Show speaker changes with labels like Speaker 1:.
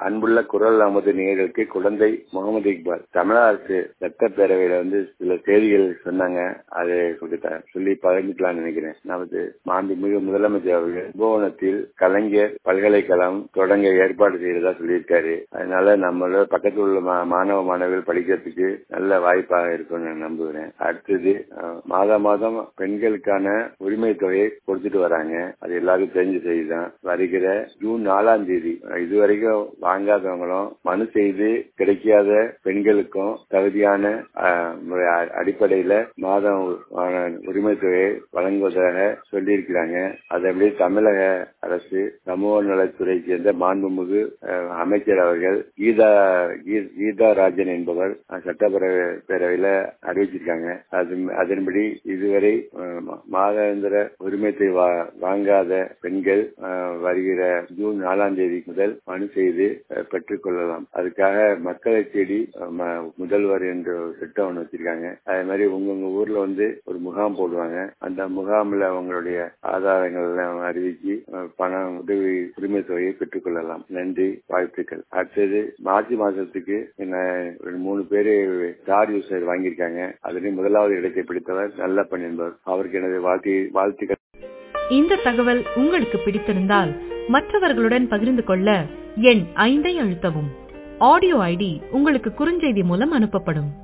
Speaker 1: அன்புள்ள குரல் அமது நேயர்களுக்கு குழந்தை முகமது இக்பால் தமிழக அரசு சட்டப்பேரவையில வந்து சில செய்திகள் சொன்னாங்க அதை சொல்லிட்டேன் சொல்லி பகிர்ந்துக்கலாம்னு நினைக்கிறேன் நமது மாண்புமிகு முதலமைச்சர் அவர்கள் கும்பகோணத்தில் கலைஞர் பல்கலைக்கழகம் தொடங்க ஏற்பாடு செய்யறதா சொல்லியிருக்காரு அதனால நம்மளோட பக்கத்தில் உள்ள மா- மாணவ மாணவிகள் படிக்கிறதுக்கு நல்ல வாய்ப்பாக இருக்கும்னு நான் நம்புகிறேன் அடுத்தது அஹ், மாதா மாதம் பெண்களுக்கான உரிமை தொகையை கொடுத்துட்டு வராங்க அது எல்லாருக்கும் தெரிஞ்ச செய்தி தான் வருகிற ஜூன் நாலாம் தேதி அஹ், இதுவரைக்கும் வாங்காதவங்களும் மனு செய்து கிடைக்காத பெண்களுக்கும் தகுதியான அஹ், முறை அ- அடிப்படையில மாதம் ஆன உரிமை தொகையை வழங்குவதாக சொல்லியிருக்கிறாங்க அதை அப்படியே தமிழக அரசு சமூக நலத்துறையை சேர்ந்த மாண்புமிகு அஹ், அமைச்சர் அவர்கள் கீதா கீ- கீதா ராஜன் என்பவர் அஹ், சட்டப்பேரவை பேரவையில அறிவிச்சிருக்காங்க அது அதன்படி இதுவரை அஹ், மா- மாதாந்திர உரிமத்தை வா- வாங்காத பெண்கள் அஹ், வருகிற ஜூன் நாலாம் தேதி முதல் மனு செய்து அஹ், பெற்றுக் கொள்ளலாம் அதுக்காக மக்களை தேடி அஹ், ம- முதல்வர் என்ற ஒரு திட்டம் ஒன்று வச்சிருக்காங்க அதே மாதிரி உங்கவுங்க ஊர்ல வந்து ஒரு முகாம் போடுவாங்க அந்த முகாம்ல அவங்களுடைய ஆதாரங்கள் எல்லாம் அறிவிச்சு அஹ், பணம் உதவி உரிமை தொகையை பெற்றுக் கொள்ளலாம் நன்றி வாழ்த்துக்கள் அடுத்தது மார்ச் மாசத்துக்கு என்ன ஒரு மூணு பேரு ஸ்டார் யூசர் வாங்கியிருக்காங்க அதுலயும் முதலாவது இடத்தை பிடித்தவர் நல்லப்பன் என்பவர் அவருக்கு எனது வாழ்க்கை வாழ்த்துக்கள்
Speaker 2: இந்த தகவல் உங்களுக்கு பிடித்திருந்தால் மற்றவர்களுடன் பகிர்ந்து கொள்ள எண் ஐந்தை அழுத்தவும் ஆடியோ ஐடி உங்களுக்கு குறுஞ்செய்தி மூலம் அனுப்பப்படும்